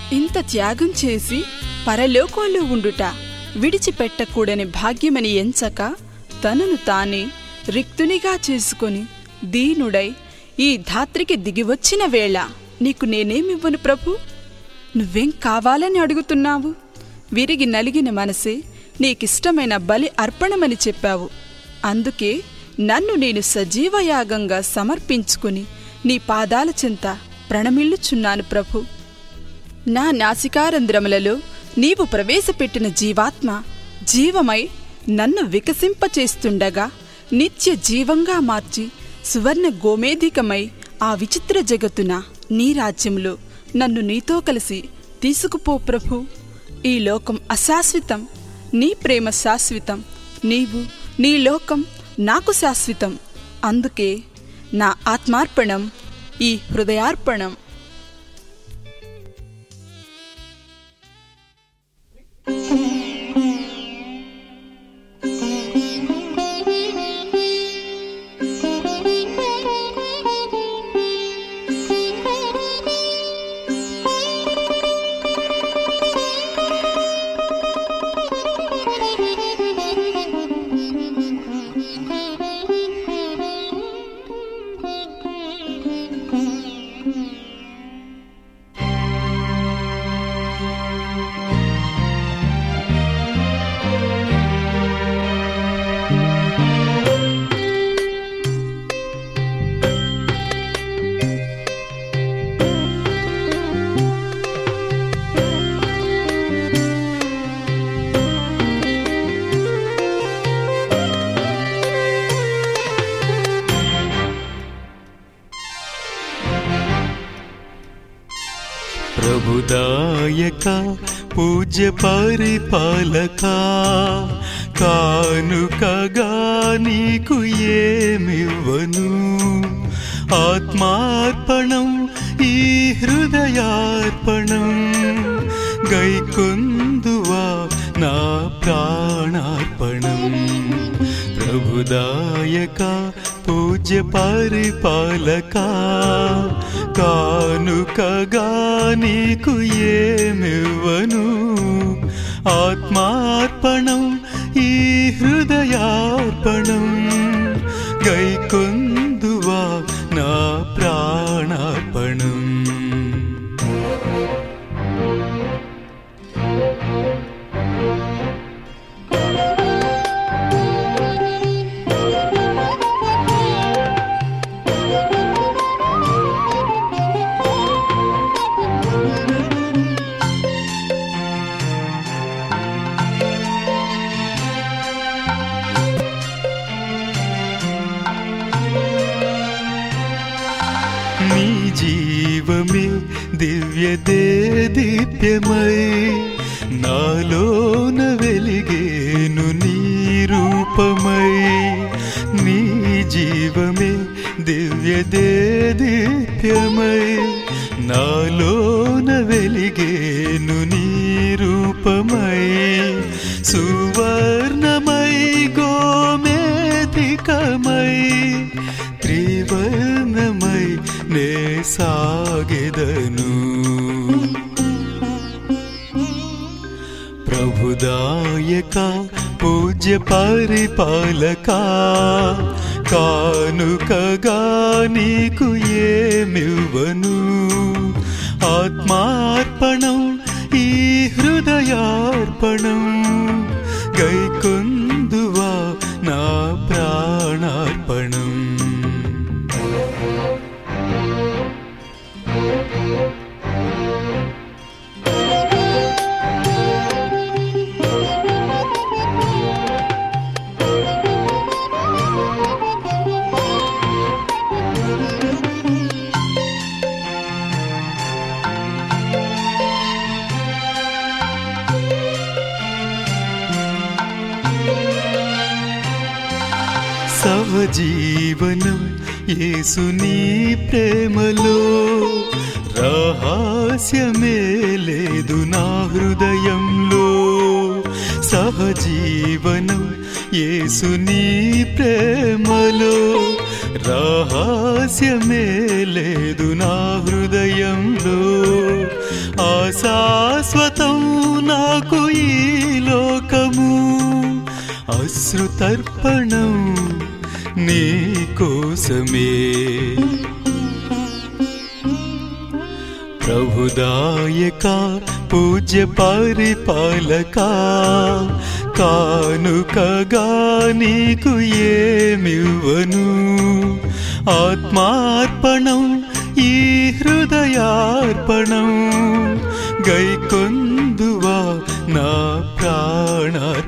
ఇంత త్యాగం చేసి పరలోకంలో ఉండుట విడిచిపెట్టకూడని భాగ్యమని ఎంచక తనను తానే రిక్తునిగా చేసుకొని దీనుడై ఈ ధాత్రికి దిగివచ్చిన వేళ నీకు నేనేమివ్వను ప్రభు నువ్వేం కావాలని అడుగుతున్నావు విరిగి నలిగిన మనసే నీకిష్టమైన బలి అర్పణమని చెప్పావు అందుకే నన్ను నేను సజీవయాగంగా సమర్పించుకుని నీ పాదాల చెంత ప్రణమిల్లుచున్నాను ప్రభు నా నాసికారంధ్రములలో నీవు ప్రవేశపెట్టిన జీవాత్మ జీవమై నన్ను వికసింపచేస్తుండగా నిత్య జీవంగా మార్చి సువర్ణ గోమేధికమై ఆ విచిత్ర జగత్తున నీ రాజ్యంలో నన్ను నీతో కలిసి తీసుకుపో ప్రభు ఈ లోకం అశాశ్వతం నీ ప్రేమ శాశ్వతం నీవు నీ లోకం నాకు శాశ్వతం అందుకే నా ఆత్మార్పణం ఈ హృదయార్పణం ప్రభుదాయక పూజ్య పరిపాలక కానుకగా నీకు ఏమివ్వను ఆత్మార్పణం ఈ హృదయార్పణం గైకొందువా నా ప్రాణార్పణం ప్రభుదాయక పూజ్య పరిపాలక కానుకగా నీకు ఏమివ్వను ఆత్మార్పణం ఈ హృదయార్పణం గైకొందువా నా ప్రాణార్పణం నీ జీవమే దివ్య దీప్యమై నాలోన వెలిగేను నీ రూపమై నీ జీవమే దివ్య దీప్యమై నాలోన వెలిగేను నీ రూపమై సువర్ణమై గోమేధికమై త్రివర్ణమై నే సాగెదను ప్రభుదాయక పూజ్య పరిపాలక కానుకగా నీకు ఏమివ్వను ఆత్మార్పణం ఈ హృదయార్పణం గైకొందువా నా ప్రాణార్పణం సహజీవనం యేసుని ప్రేమలో రహస్యమే లేదు నా హృదయంలో సహజీవనం యేసుని ప్రేమలో రహస్యమే లేదు నా హృదయంలో ఆ అశాశ్వతం నాకు ఈ లోకము అశ్రుతర్పణం నీ కోసమే ప్రభుదాయక పూజ్య పరిపాలక కానుకగా నీకు ఏమివ్వను ఆత్మార్పణం ఈ హృదయార్పణం గైకొందువా నా ప్రాణార్పణం